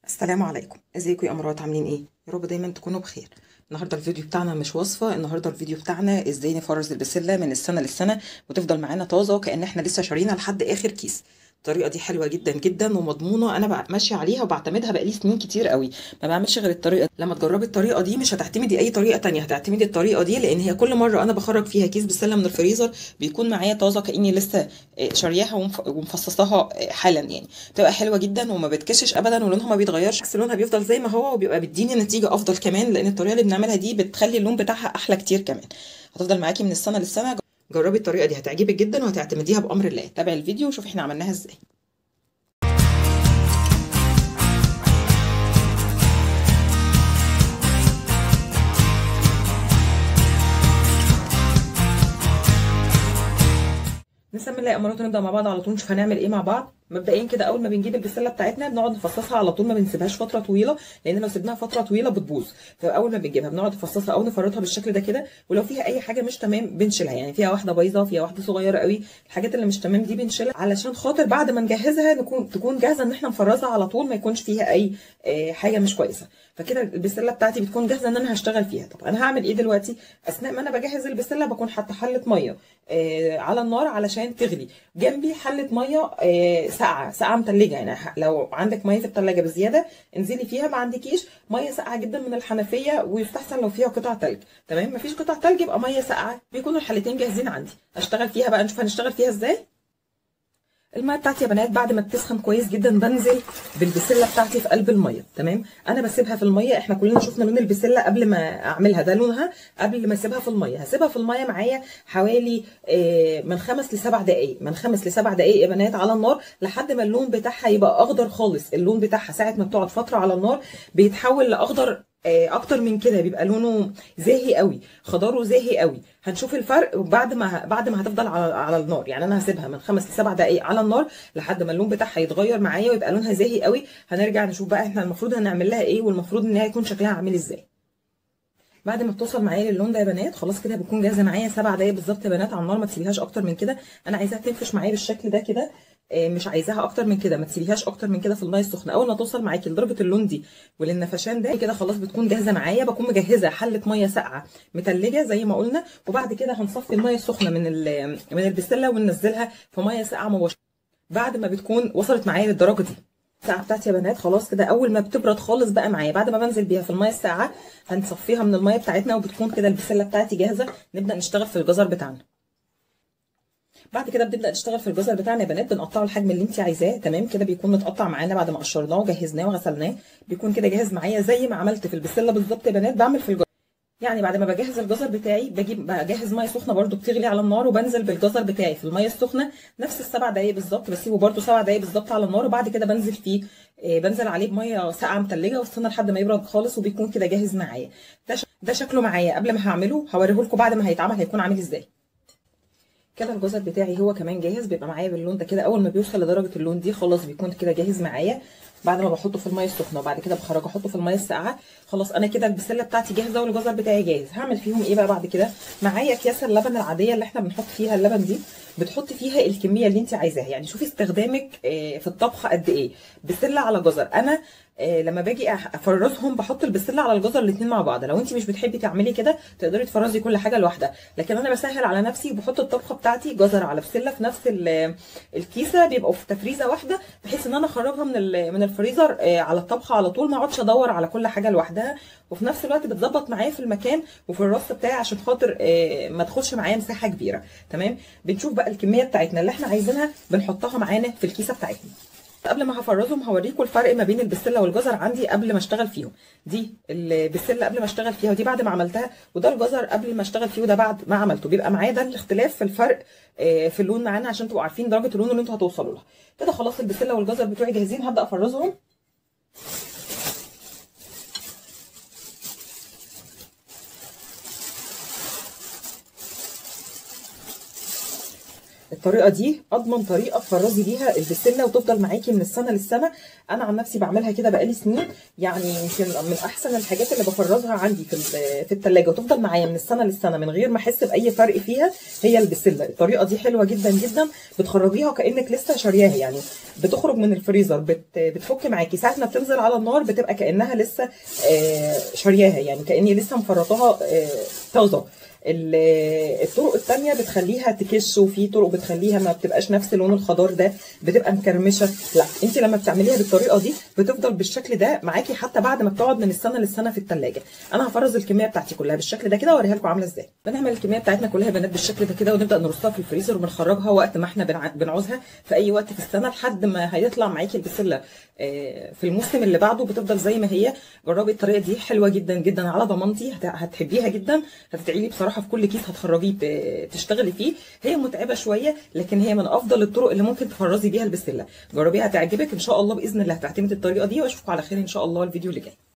السلام عليكم ازيكم يا امارات عاملين ايه يا رب دايما تكونوا بخير النهارده الفيديو بتاعنا مش وصفه النهارده الفيديو بتاعنا ازاي نفرز البسله من السنه للسنه وتفضل معانا طازه كأن احنا لسه شارينها لحد اخر كيس الطريقه دي حلوه جدا جدا ومضمونه انا بقى ماشيه عليها وبعتمدها بقالي سنين كتير قوي ما بعملش غير الطريقه دي. لما تجربي الطريقه دي مش هتعتمدي اي طريقه تانية هتعتمدي الطريقه دي لان هي كل مره انا بخرج فيها كيس بسله من الفريزر بيكون معايا طازه كاني لسه شارياها ومف- ومفصصاها حالا يعني بتبقى حلوه جدا وما بتكشش ابدا ولونها ما بيتغيرش بس لونها بيفضل زي ما هو وبيبقى بيديني نتيجه افضل كمان لان الطريقه اللي بنعملها دي بتخلي اللون بتاعها احلى كتير كمان هتفضل معاكي من السنه للسنه جربي الطريقه دي هتعجبك جدا وهتعتمديها بامر الله تابعي الفيديو وشوفي احنا عملناها ازاي نسمي الله امارات ونبدا مع بعض على طول نشوف هنعمل ايه مع بعض مبدئيا كده اول ما بنجيب البسله بتاعتنا بنقعد نفصصها على طول ما بنسيبهاش فتره طويله لان لو سيبناها فتره طويله بتبوظ فاول ما بنجيبها بنقعد نفصصها او نفرطها بالشكل ده كده ولو فيها اي حاجه مش تمام بنشيلها يعني فيها واحده بايظه فيها واحده صغيره قوي الحاجات اللي مش تمام دي بنشيلها علشان خاطر بعد ما نجهزها نكون تكون جاهزه ان احنا نفرزها على طول ما يكونش فيها اي آه، حاجه مش كويسه فكده البسله بتاعتي بتكون جاهزه ان انا هشتغل فيها طب انا هعمل ايه دلوقتي اثناء ما انا بجهز البسله بكون حاطه حله ميه آه، على النار علشان تغلي جنبي حله ميه آه، ساقعه ساقعه متلجه يعني ح- لو عندك ميه في الثلاجه بزياده انزلي فيها ما عندكيش ميه ساقعه جدا من الحنفيه ويستحسن لو فيها قطع تلج تمام مفيش قطع تلج يبقى ميه ساقعه بيكونوا الحلتين جاهزين عندي اشتغل فيها بقى نشوف هنشتغل فيها ازاي الميه بتاعتي يا بنات بعد ما بتسخن كويس جدا بنزل بالبسله بتاعتي في قلب الميه تمام انا بسيبها في الميه احنا كلنا شفنا لون البسله قبل ما اعملها ده لونها قبل ما اسيبها في الميه هسيبها في الميه معايا حوالي آه، من خمس لسبع دقائق من خمس لسبع دقائق يا بنات على النار لحد ما اللون بتاعها يبقى اخضر خالص اللون بتاعها ساعه ما بتقعد فتره على النار بيتحول لاخضر آه، اكتر من كده بيبقى لونه زاهي قوي خضاره زاهي قوي هنشوف الفرق بعد ما بعد ما هتفضل على على النار يعني انا هسيبها من خمس لسبع دقائق على النار لحد ما اللون بتاعها يتغير معايا ويبقى لونها زاهي قوي هنرجع نشوف بقى احنا المفروض هنعمل لها ايه والمفروض ان هي يكون شكلها عامل ازاي بعد ما بتوصل معايا للون ده يا بنات خلاص كده بتكون جاهزه معايا سبع دقايق بالظبط يا بنات على النار ما تسيبيهاش اكتر من كده انا عايزاها تنفش معايا بالشكل ده كده آه، مش عايزاها اكتر من كده ما تسيبيهاش اكتر من كده في الميه السخنه اول ما توصل معاكي لدرجه اللون دي وللنفشان ده كده خلاص بتكون جاهزه معايا بكون مجهزه حله ميه ساقعه متلجه زي ما قلنا وبعد كده هنصفي الميه السخنه من ال- من البسله وننزلها في ميه ساقعه مباشره بعد ما بتكون وصلت معايا للدرجه دي الساعه بتاعتي يا بنات خلاص كده اول ما بتبرد خالص بقى معايا بعد ما بنزل بيها في الميه الساقعه هنصفيها من الميه بتاعتنا وبتكون كده البسله بتاعتي جاهزه نبدا نشتغل في الجزر بتاعنا بعد كده بنبدا نشتغل في الجزر بتاعنا يا بنات بنقطعه الحجم اللي انت عايزاه تمام كده بيكون متقطع معانا بعد ما قشرناه وجهزناه وغسلناه بيكون كده جاهز معايا زي ما عملت في البسله بالظبط يا بنات بعمل في الجزر يعني بعد ما بجهز الجزر بتاعي بجيب بجهز ميه سخنه برده بتغلي على النار وبنزل بالجزر بتاعي في الميه السخنه نفس السبع دقايق بالظبط بسيبه برده سبع دقايق بالظبط على النار وبعد كده بنزل فيه آه، بنزل عليه بميه ساقعه متلجه واستنى لحد ما يبرد خالص وبيكون كده جاهز معايا ده ش- ده شكله معايا قبل ما هعمله هوريه لكم بعد ما هيتعمل هيكون عامل ازاي كده الجزر بتاعي هو كمان جاهز بيبقى معايا باللون ده كده اول ما بيوصل لدرجه اللون دي خلاص بيكون كده جاهز معايا بعد ما بحطه في الميه السخنه وبعد كده بخرج احطه في الميه الساقعه خلاص انا كده البسله بتاعتي جاهزه والجزر بتاعي جاهز هعمل فيهم ايه بقى بعد كده معايا اكياس اللبن العاديه اللي احنا بنحط فيها اللبن دي بتحطي فيها الكميه اللي انت عايزاها يعني شوفي استخدامك آه، في الطبخ قد ايه بسله على جزر انا آه، لما باجي أح- افرزهم بحط البسله على الجزر الاثنين مع بعض لو انت مش بتحبي تعملي كده تقدري تفرزي كل حاجه لوحدها لكن انا بسهل على نفسي وبحط الطبخه بتاعتي جزر على بسله في نفس ال- الكيسه بيبقوا في تفريزه واحده بحيث ان انا اخرجها من ال- من الفريزر آه، على الطبخه على طول ما اقعدش ادور على كل حاجه لوحدها وفي نفس الوقت بتظبط معايا في المكان وفي الرص بتاعي عشان خاطر آه، ما تاخدش معايا مساحه كبيره تمام بنشوف بقى الكميه بتاعتنا اللي احنا عايزينها بنحطها معانا في الكيسه بتاعتنا قبل ما هفرزهم هوريكم الفرق ما بين البسله والجزر عندي قبل ما اشتغل فيهم دي البسله قبل ما اشتغل فيها ودي بعد ما عملتها وده الجزر قبل ما اشتغل فيه وده بعد ما عملته بيبقى معايا ده الاختلاف في الفرق آه، في اللون معانا عشان تبقوا عارفين درجه اللون اللي انتوا هتوصلوا لها كده خلاص البسله والجزر بتوعي جاهزين هبدا افرزهم الطريقه دي اضمن طريقه تفرزي بيها البسله وتفضل معاكي من السنه للسنه انا عن نفسي بعملها كده بقالي سنين يعني يمكن من احسن الحاجات اللي بفرزها عندي في ال- في الثلاجه وتفضل معايا من السنه للسنه من غير ما احس باي فرق فيها هي البسله الطريقه دي حلوه جدا جدا بتخرجيها كانك لسه شارياها يعني بتخرج من الفريزر بت بتفك معاكي ساعه ما بتنزل على النار بتبقى كانها لسه آه، شارياها يعني كاني لسه مفرطاها آه، طازه ال- الطرق التانية بتخليها تكش وفي طرق بتخليها ما بتبقاش نفس لون الخضار ده بتبقى مكرمشه لا انت لما بتعمليها بالطريقه دي بتفضل بالشكل ده معاكي حتى بعد ما بتقعد من السنه للسنه في الثلاجه انا هفرز الكميه بتاعتي كلها بالشكل ده كده واوريها لكم عامله ازاي بنعمل الكميه بتاعتنا كلها يا بنات بالشكل ده كده ونبدا نرصها في الفريزر وبنخرجها وقت ما احنا بنع- بنعوزها في اي وقت في السنه لحد ما هيطلع معاكي البسله آه، في الموسم اللي بعده بتفضل زي ما هي جربي الطريقه دي حلوه جدا جدا على ضمانتي هت- هتحبيها جدا هتدعي لي بصراحه في كل كيس هتخرجيه ت- تشتغلي فيه هي متعبه شويه لكن هي من افضل الطرق اللي ممكن تفرزي بيها البسله جربيها هتعجبك ان شاء الله باذن الله هتعتمدي الطريقه دي واشوفكم على خير ان شاء الله الفيديو اللي جاي